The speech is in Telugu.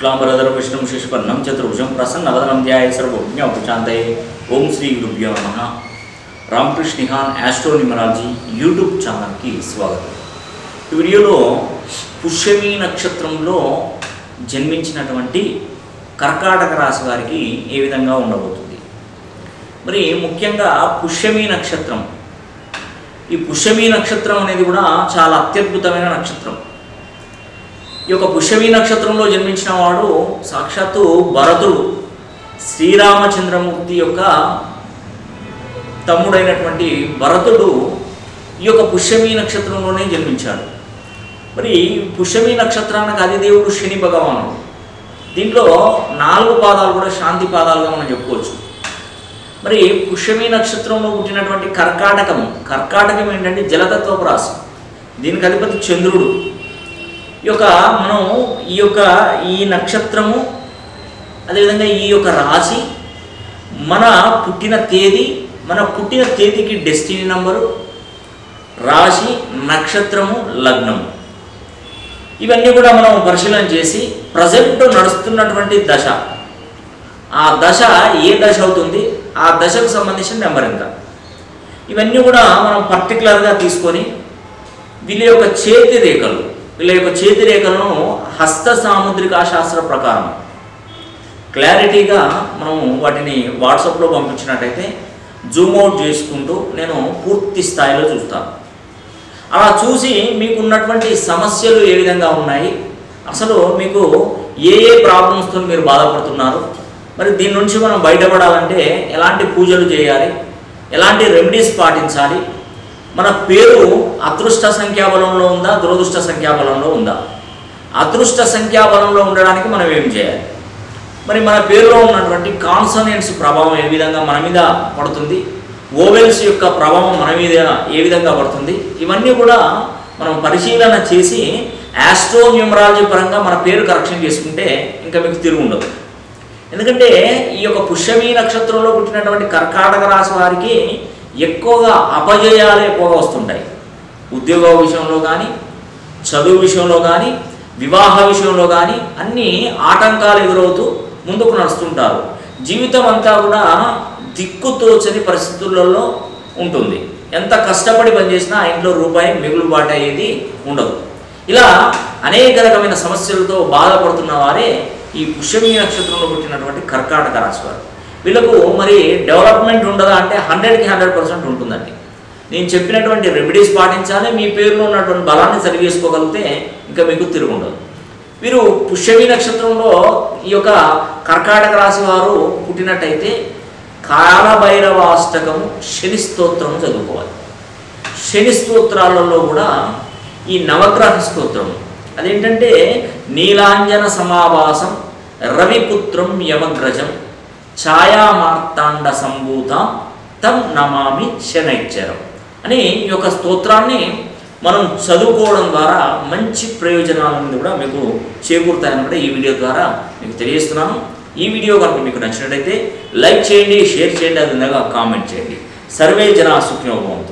శుక్లాంబరధర విష్ణుం శశిపర్ణం చతుర్భుజం ప్రసన్నవదనం ధ్యాయ సర్వజ్ఞోపశాంతయే ఓం శ్రీ గురుభ్యో నమ రామకృష్ణ నిహాన్ యాస్ట్రో న్యూమరాలజీ యూట్యూబ్ ఛానల్కి స్వాగతం ఈ వీడియోలో పుష్యమి నక్షత్రంలో జన్మించినటువంటి కర్కాటక రాశి వారికి ఏ విధంగా ఉండబోతుంది మరి ముఖ్యంగా పుష్యమి నక్షత్రం ఈ పుష్యమి నక్షత్రం అనేది కూడా చాలా అత్యద్భుతమైన నక్షత్రం ఈ యొక్క పుష్యమి నక్షత్రంలో జన్మించిన వాడు సాక్షాత్తు భరతుడు శ్రీరామచంద్రమూర్తి యొక్క తమ్ముడైనటువంటి భరతుడు ఈ యొక్క పుష్యమి నక్షత్రంలోనే జన్మించాడు మరి పుష్యమి నక్షత్రానికి అధిదేవుడు శని భగవానుడు దీంట్లో నాలుగు పాదాలు కూడా శాంతి పాదాలుగా మనం చెప్పుకోవచ్చు మరి పుష్యమి నక్షత్రంలో పుట్టినటువంటి కర్కాటకం కర్కాటకం ఏంటంటే జలతత్వపు రాశి దీనికి అధిపతి చంద్రుడు ఈ యొక్క మనం ఈ యొక్క ఈ నక్షత్రము అదేవిధంగా ఈ యొక్క రాశి మన పుట్టిన తేదీ మన పుట్టిన తేదీకి డెస్టినీ నంబరు రాశి నక్షత్రము లగ్నము ఇవన్నీ కూడా మనం పరిశీలన చేసి ప్రజెంట్ నడుస్తున్నటువంటి దశ ఆ దశ ఏ దశ అవుతుంది ఆ దశకు సంబంధించిన నెంబర్ ఎంత ఇవన్నీ కూడా మనం పర్టికులర్గా తీసుకొని వీళ్ళ యొక్క చేతి రేఖలు వీళ్ళ యొక్క చేతి రేఖలను హస్త సాముద్రికా శాస్త్ర ప్రకారం క్లారిటీగా మనం వాటిని వాట్సాప్లో పంపించినట్టయితే జూమ్ అవుట్ చేసుకుంటూ నేను పూర్తి స్థాయిలో చూస్తాను అలా చూసి మీకు ఉన్నటువంటి సమస్యలు ఏ విధంగా ఉన్నాయి అసలు మీకు ఏ ఏ ప్రాబ్లమ్స్తో మీరు బాధపడుతున్నారు మరి దీని నుంచి మనం బయటపడాలంటే ఎలాంటి పూజలు చేయాలి ఎలాంటి రెమెడీస్ పాటించాలి మన పేరు అదృష్ట సంఖ్యాబలంలో ఉందా దురదృష్ట సంఖ్యాబలంలో ఉందా అదృష్ట సంఖ్యాబలంలో ఉండడానికి మనం ఏం చేయాలి మరి మన పేరులో ఉన్నటువంటి కాన్సనెంట్స్ ప్రభావం ఏ విధంగా మన మీద పడుతుంది ఓవెల్స్ యొక్క ప్రభావం మన మీద ఏ విధంగా పడుతుంది ఇవన్నీ కూడా మనం పరిశీలన చేసి యాస్ట్రో న్యూమరాలజీ పరంగా మన పేరు కరెక్షన్ చేసుకుంటే ఇంకా మీకు తిరుగు ఉండదు ఎందుకంటే ఈ యొక్క పుష్యమి నక్షత్రంలో పుట్టినటువంటి కర్కాటక రాశి వారికి ఎక్కువగా అపజయాలు ఎక్కువగా వస్తుంటాయి ఉద్యోగ విషయంలో కానీ చదువు విషయంలో కానీ వివాహ విషయంలో కానీ అన్ని ఆటంకాలు ఎదురవుతూ ముందుకు నడుస్తుంటారు జీవితం అంతా కూడా దిక్కుతోచని పరిస్థితులలో ఉంటుంది ఎంత కష్టపడి పనిచేసినా ఆ ఇంట్లో రూపాయి మిగులుబాటు అయ్యేది ఉండదు ఇలా అనేక రకమైన సమస్యలతో బాధపడుతున్న వారే ఈ పుష్యమి నక్షత్రంలో పుట్టినటువంటి కర్కాటక రాశి వారు వీళ్ళకు మరి డెవలప్మెంట్ ఉండదా అంటే హండ్రెడ్కి హండ్రెడ్ పర్సెంట్ ఉంటుందండి నేను చెప్పినటువంటి రెమెడీస్ పాటించాలి మీ పేరులో ఉన్నటువంటి బలాన్ని సరి చేసుకోగలిగితే ఇంకా మీకు తిరుగుండదు వీరు పుష్యమి నక్షత్రంలో ఈ యొక్క కర్కాటక రాశి వారు పుట్టినట్టయితే కాలభైరవాష్టకము శని స్తోత్రము చదువుకోవాలి శని స్తోత్రాలలో కూడా ఈ నవగ్రహ స్తోత్రం అదేంటంటే నీలాంజన సమావాసం రవిపుత్రం యమగ్రజం ఛాయామార్తాండ సంభూతం తం నమామి శనైశ్చరం అని ఈ యొక్క స్తోత్రాన్ని మనం చదువుకోవడం ద్వారా మంచి ప్రయోజనాలను కూడా మీకు చేకూరుతాయని కూడా ఈ వీడియో ద్వారా మీకు తెలియజేస్తున్నాను ఈ వీడియో కనుక మీకు నచ్చినట్టయితే లైక్ చేయండి షేర్ చేయండి అదేవిధంగా కామెంట్ చేయండి సర్వే జన సుఖ్యోభవం